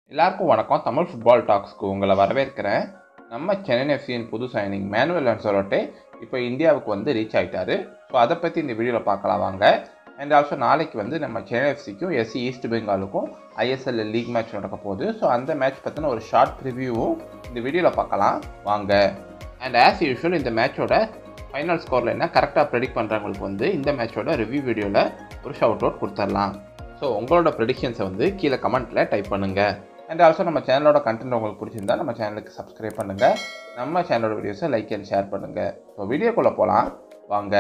எல்லாருக்கும் வணக்கம் தமிழ் ஃபுட்பால் டாக்ஸ்க்கு உங்களை வரவேற்கிறேன் நம்ம சென்னை எஃப்சியின் புது சைனிங் மேனுவல் அன்சரோட்டே இப்போ இந்தியாவுக்கு வந்து ரீச் ஆகிட்டாரு ஸோ அதை பற்றி இந்த வீடியோவில் பார்க்கலாம் வாங்க அண்ட் ஆல்சோ நாளைக்கு வந்து நம்ம சென்னை எஃப்சிக்கும் எஸ்சி ஈஸ்ட் பெங்காலுக்கும் ஐஎஸ்எல் லீக் மேட்ச் நடக்க போகுது ஸோ அந்த மேட்ச் பற்றின ஒரு ஷார்ட் ரிவ்யூவும் இந்த வீடியோவில் பார்க்கலாம் வாங்க அண்ட் ஆஸ் யூஷுவல் இந்த மேட்சோட ஃபைனல் ஸ்கோரில் என்ன கரெக்டாக ப்ரெடிக்ட் பண்ணுறவங்களுக்கு வந்து இந்த மேட்சோட ரிவ்யூ வீடியோவில் ஒரு ஷவுட் அவுட் கொடுத்துடலாம் ஸோ உங்களோட ப்ரெடிக்ஷன்ஸை வந்து கீழே கமெண்ட்டில் டைப் பண்ணுங்கள் அண்ட் ஆல்சோ நம்ம சேனலோட கண்டென்ட் உங்களுக்கு பிடிச்சிருந்தா நம்ம சேனலுக்கு சப்ஸ்கிரைப் பண்ணுங்கள் நம்ம சேனலோட வீடியோஸை லைக் அண்ட் ஷேர் பண்ணுங்கள் ஸோ வீடியோக்குள்ளே போகலாம் வாங்க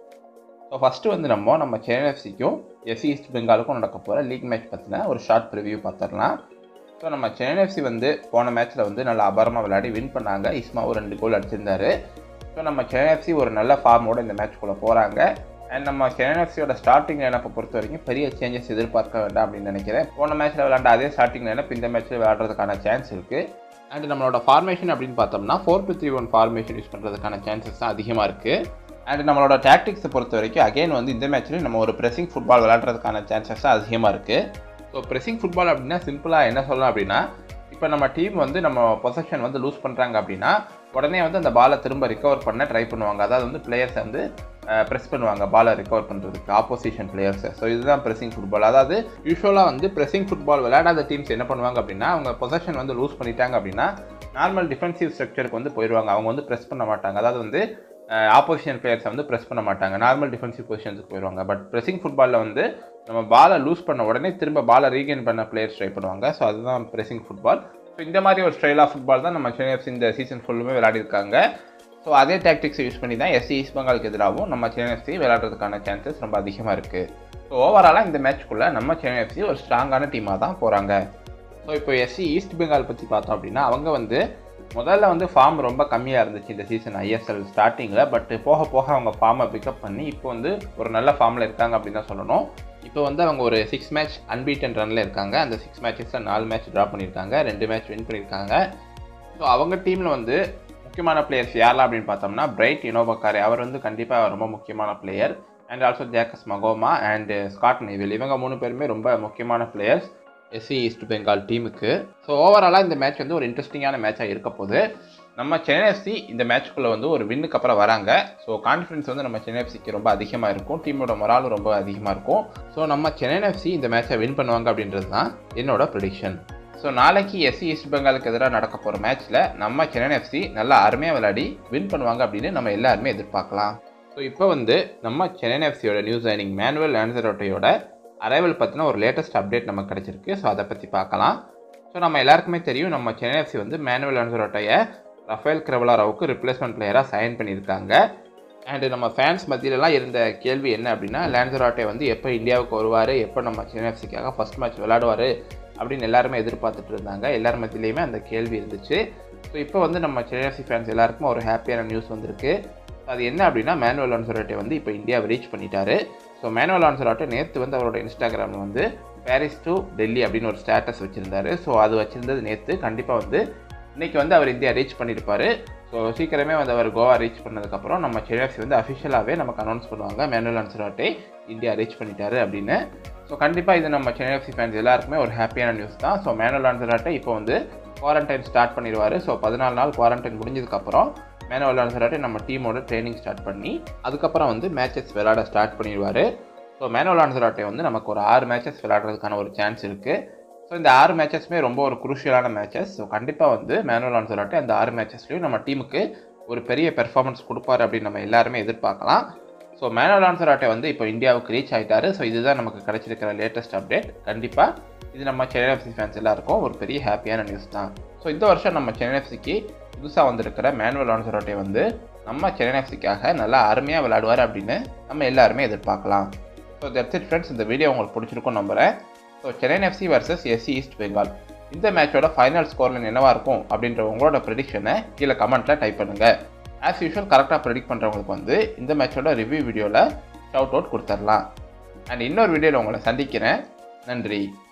ஸோ ஃபஸ்ட்டு வந்து நம்ம நம்ம சென்னை எஃப்சிக்கும் எஸ்சி ஈஸ்ட் பெங்காலுக்கும் நடக்க போகிற லீக் மேட்ச் பற்றின ஒரு ஷார்ட் ப்ரிவ்யூ பார்த்துடலாம் ஸோ நம்ம சென்னை எஃப்சி வந்து போன மேட்ச்சில் வந்து நல்லா அபாரமாக விளையாடி வின் பண்ணாங்க இஸ்மாவும் ரெண்டு கோல் அடிச்சிருந்தாரு ஸோ நம்ம சென்னை எஃப்சி ஒரு நல்ல ஃபார்மோட இந்த மேட்ச்குள்ளே போகிறாங்க அண்ட் நம்ம சென்னை எஃப்சியோட ஸ்டார்டிங் லைனப்பை பொறுத்த வரைக்கும் பெரிய சேஞ்சஸ் எதிர்பார்க்க வேண்டாம் அப்படின்னு நினைக்கிறேன் போன மேட்ச்சில் விளையாண்ட அதே ஸ்டார்டிங் லைனப் இந்த மேட்ச்சில் விளையாடுறதுக்கான சான்ஸ் இருக்குது அண்ட் நம்மளோட ஃபார்மேஷன் அப்படின்னு பார்த்தோம்னா four two three one formation use பண்ணுறதுக்கான சான்சஸ் தான் அதிகமாக இருக்குது அண்ட் நம்மளோட டாக்டிக்ஸை பொறுத்த வரைக்கும் அகைன் வந்து இந்த மேட்ச்லேயும் நம்ம ஒரு ப்ரெஸிங் ஃபுட்பால் விளையாடுறதுக்கான சான்சஸ் தான் அதிகமாக இருக்குது ஸோ ப்ரெஸிங் ஃபுட்பால் அப்படின்னா சிம்பிளாக என்ன சொல்லலாம் அப்படின்னா இப்போ நம்ம டீம் வந்து நம்ம பொசஷன் வந்து லூஸ் பண்ணுறாங்க அப்படின்னா உடனே வந்து அந்த பாலை திரும்ப ரிகவர் பண்ண ட்ரை பண்ணுவாங்க அதாவது வந்து பிளேயர்ஸ் வந்து ப்ரெஸ் பண்ணுவாங்க பாலை ரிகவர் பண்ணுறதுக்கு ஆப்போசிஷன் பிளேயர்ஸை ஸோ இதுதான் ப்ரெஸிங் ஃபுட்பால் அதாவது யூஸ்வலாக வந்து ப்ரெஸிங் ஃபுட்பால் விளையாடாத டீம்ஸ் என்ன பண்ணுவாங்க அப்படின்னா அவங்க பொசஷன் வந்து லூஸ் பண்ணிட்டாங்க அப்படின்னா நார்மல் டிஃபென்சிவ் ஸ்ட்ரக்சருக்கு வந்து போயிடுவாங்க அவங்க வந்து ப்ரெஸ் பண்ண மாட்டாங்க அதாவது வந்து ஆப்போசிஷன் பிளேயர்ஸை வந்து ப்ரெஸ் பண்ண மாட்டாங்க நார்மல் டிஃபென்சிவ் பொசிஷன்ஸுக்கு போயிடுவாங்க பட் ப்ரெஸிங் ஃபுட்பாலில் வந்து நம்ம பாலை லூஸ் பண்ண உடனே திரும்ப பாலை ரீகெயின் பண்ண பிளேயர்ஸ் ட்ரை பண்ணுவாங்க ஸோ அதுதான் ப்ரெஸிங் ஃபுட்பால் ஸோ இந்த மாதிரி ஒரு ஸ்டைல் ஆஃப் ஃபுட்பால் தான் நம்ம சென்னை எஃப்சி இந்த சீசன் ஃபுல்லுமே விளையாடிருக்காங்க ஸோ அதே டாக்டிக்ஸை யூஸ் பண்ணி தான் எஸ்சி ஈஸ்ட் பெங்காலுக்கு எதிராகவும் நம்ம சென்னை எஃப்சி விளையாடுறதுக்கான சான்சஸ் ரொம்ப அதிகமாக இருக்குது ஸோ ஓவராலாக இந்த மேட்ச்க்குள்ளே நம்ம சென்னை எஃப்சி ஒரு ஸ்ட்ராங்கான டீமாக தான் போகிறாங்க ஸோ இப்போ எஸ்சி ஈஸ்ட் பெங்கால் பற்றி பார்த்தோம் அப்படின்னா அவங்க வந்து முதல்ல வந்து ஃபார்ம் ரொம்ப கம்மியாக இருந்துச்சு இந்த சீசன் ஐஎஸ்எல் ஸ்டார்டிங்கில் பட் போக போக அவங்க ஃபார்மை பிக்கப் பண்ணி இப்போ வந்து ஒரு நல்ல ஃபார்மில் இருக்காங்க அப்படின்னு தான் சொல்லணும் இப்போ வந்து அவங்க ஒரு சிக்ஸ் மேட்ச் அன்பீட்டன் ரனில் இருக்காங்க அந்த சிக்ஸ் மேட்சஸில் நாலு மேட்ச் ட்ரா பண்ணியிருக்காங்க ரெண்டு மேட்ச் வின் பண்ணியிருக்காங்க ஸோ அவங்க டீமில் வந்து முக்கியமான பிளேயர்ஸ் யாரெல்லாம் அப்படின்னு பார்த்தோம்னா பிரைட் இனோபக்காரே அவர் வந்து கண்டிப்பாக ரொம்ப முக்கியமான பிளேயர் அண்ட் ஆல்சோ ஜேக்கஸ் மகோமா அண்ட் ஸ்காட் நெய்வில் இவங்க மூணு பேருமே ரொம்ப முக்கியமான பிளேயர்ஸ் எஸ்சி ஈஸ்ட் பெங்கால் டீமுக்கு ஸோ ஓவராலாக இந்த மேட்ச் வந்து ஒரு இன்ட்ரெஸ்டிங்கான மேட்சாக இருக்க போது நம்ம சென்னை எஃப்சி இந்த மேட்ச்க்குள்ளே வந்து ஒரு வின்னுக்கு அப்புறம் வராங்க ஸோ கான்ஃபிடன்ஸ் வந்து நம்ம சென்னை எஃப்சிக்கு ரொம்ப அதிகமாக இருக்கும் டீமோட மொராலும் ரொம்ப அதிகமாக இருக்கும் ஸோ நம்ம சென்னை எஃப்சி இந்த மேட்சை வின் பண்ணுவாங்க அப்படின்றது தான் என்னோட ப்ரிடிக்ஷன் ஸோ நாளைக்கு எஸ்சி ஈஸ்ட் பெங்காலுக்கு எதிராக நடக்க போகிற மேட்ச்சில் நம்ம சென்னை எஃப்சி நல்லா அருமையாக விளையாடி வின் பண்ணுவாங்க அப்படின்னு நம்ம எல்லாருமே எதிர்பார்க்கலாம் ஸோ இப்போ வந்து நம்ம சென்னை எஃப்சியோட நியூஸ் சைனிங் மேனுவல் ஆன்சரோட்டையோட அரைவல் பற்றின ஒரு லேட்டஸ்ட் அப்டேட் நமக்கு கிடச்சிருக்கு ஸோ அதை பற்றி பார்க்கலாம் ஸோ நம்ம எல்லாருக்குமே தெரியும் நம்ம சென்னை எஃப்சி வந்து மேனுவல் ஆன்சரோட்டையை ரஃபேல் கிரவலாராவுக்கு ரிப்ளேஸ்மெண்ட் பிளேயராக சைன் பண்ணியிருக்காங்க அண்டு நம்ம ஃபேன்ஸ் மத்தியிலலாம் இருந்த கேள்வி என்ன அப்படின்னா லேன்சராட்டே வந்து எப்போ இந்தியாவுக்கு வருவார் எப்போ நம்ம சென்னை எஃப்சிக்காக ஃபஸ்ட் மேட்ச் விளையாடுவார் அப்படின்னு எல்லாருமே எதிர்பார்த்துட்டு இருந்தாங்க எல்லார் மத்தியிலையுமே அந்த கேள்வி இருந்துச்சு ஸோ இப்போ வந்து நம்ம சென்னை எஃப்சி ஃபேன்ஸ் எல்லாருக்கும் ஒரு ஹாப்பியான நியூஸ் வந்திருக்கு அது என்ன அப்படின்னா மேனுவல் ஆன்சராட்டே வந்து இப்போ இந்தியாவை ரீச் பண்ணிட்டாரு ஸோ மேனுவல் ஆன்சராட்டே நேற்று வந்து அவரோட இன்ஸ்டாகிராமில் வந்து பாரிஸ் டு டெல்லி அப்படின்னு ஒரு ஸ்டேட்டஸ் வச்சுருந்தாரு ஸோ அது வச்சுருந்தது நேற்று கண்டிப்பாக வந்து இன்றைக்கி வந்து அவர் இந்தியா ரீச் பண்ணியிருப்பார் ஸோ சீக்கிரமே வந்து அவர் கோவா ரீச் பண்ணதுக்கப்புறம் நம்ம சென்னை வந்து அஃபிஷியலாகவே நமக்கு அனௌன்ஸ் பண்ணுவாங்க மேனுவல் அன்சராட்டே இந்தியா ரீச் பண்ணிட்டாரு அப்படின்னு ஸோ கண்டிப்பாக இது நம்ம சென்னை எஃப்சி ஃபேன்ஸ் எல்லாருக்குமே ஒரு ஹாப்பியான நியூஸ் தான் ஸோ மேனுவல் அன்சராட்டே இப்போ வந்து குவாரண்டைன் ஸ்டார்ட் பண்ணிடுவார் ஸோ பதினாலு நாள் குவாரண்டைன் முடிஞ்சதுக்கப்புறம் மேனுவல் அன்சராட்டே நம்ம டீமோட ட்ரைனிங் ஸ்டார்ட் பண்ணி அதுக்கப்புறம் வந்து மேட்சஸ் விளையாட ஸ்டார்ட் பண்ணிடுவார் ஸோ மேனுவல் ஆன்சராட்டே வந்து நமக்கு ஒரு ஆறு மேட்சஸ் விளையாடுறதுக்கான ஒரு சான்ஸ் இருக்குது ஸோ இந்த ஆறு மேட்சஸுமே ரொம்ப ஒரு குரூஷியலான மேட்சஸ் ஸோ கண்டிப்பாக வந்து மேனுவல் ஆன்சராட்டே அந்த ஆறு மேட்சஸ்லையும் நம்ம டீமுக்கு ஒரு பெரிய பெர்ஃபார்மன்ஸ் கொடுப்பாரு அப்படின்னு நம்ம எல்லாருமே எதிர்பார்க்கலாம் ஸோ மேனுவல் ஆன்சராட்டே வந்து இப்போ இந்தியாவுக்கு ரீச் ஆகிட்டாரு ஸோ இதுதான் நமக்கு கிடைச்சிருக்கிற லேட்டஸ்ட் அப்டேட் கண்டிப்பாக இது நம்ம சென்னை எஃப்சி ஃபேன்ஸ் எல்லாருக்கும் ஒரு பெரிய ஹாப்பியான நியூஸ் தான் ஸோ இந்த வருஷம் நம்ம சென்னை எஃப்சிக்கு புதுசாக வந்திருக்கிற மேனுவல் ஆன்சராட்டே வந்து நம்ம சென்னை எஃப்சிக்காக நல்லா அருமையாக விளையாடுவார் அப்படின்னு நம்ம எல்லாருமே எதிர்பார்க்கலாம் ஸோ தட்ஸ் இட் ஃப்ரெண்ட்ஸ் இந்த வீடியோ உங்களுக்கு பிடிச்சிருக்கும் நம்புகிறேன் so Chennai FC versus SC East Bengal இந்த மேட்சோட ஃபைனல் ஸ்கோரில் என்னவாக இருக்கும் அப்படின்ற உங்களோட ப்ரெடிக்ஷனை கீழே கமெண்ட்டில் டைப் பண்ணுங்கள் ஆஸ் யூஷுவல் கரெக்டாக ப்ரெடிக்ட் பண்ணுறவங்களுக்கு வந்து இந்த மேட்சோட ரிவ்யூ வீடியோவில் ஷவுட் அவுட் கொடுத்துடலாம் அண்ட் இன்னொரு வீடியோவில் உங்களை சந்திக்கிறேன் நன்றி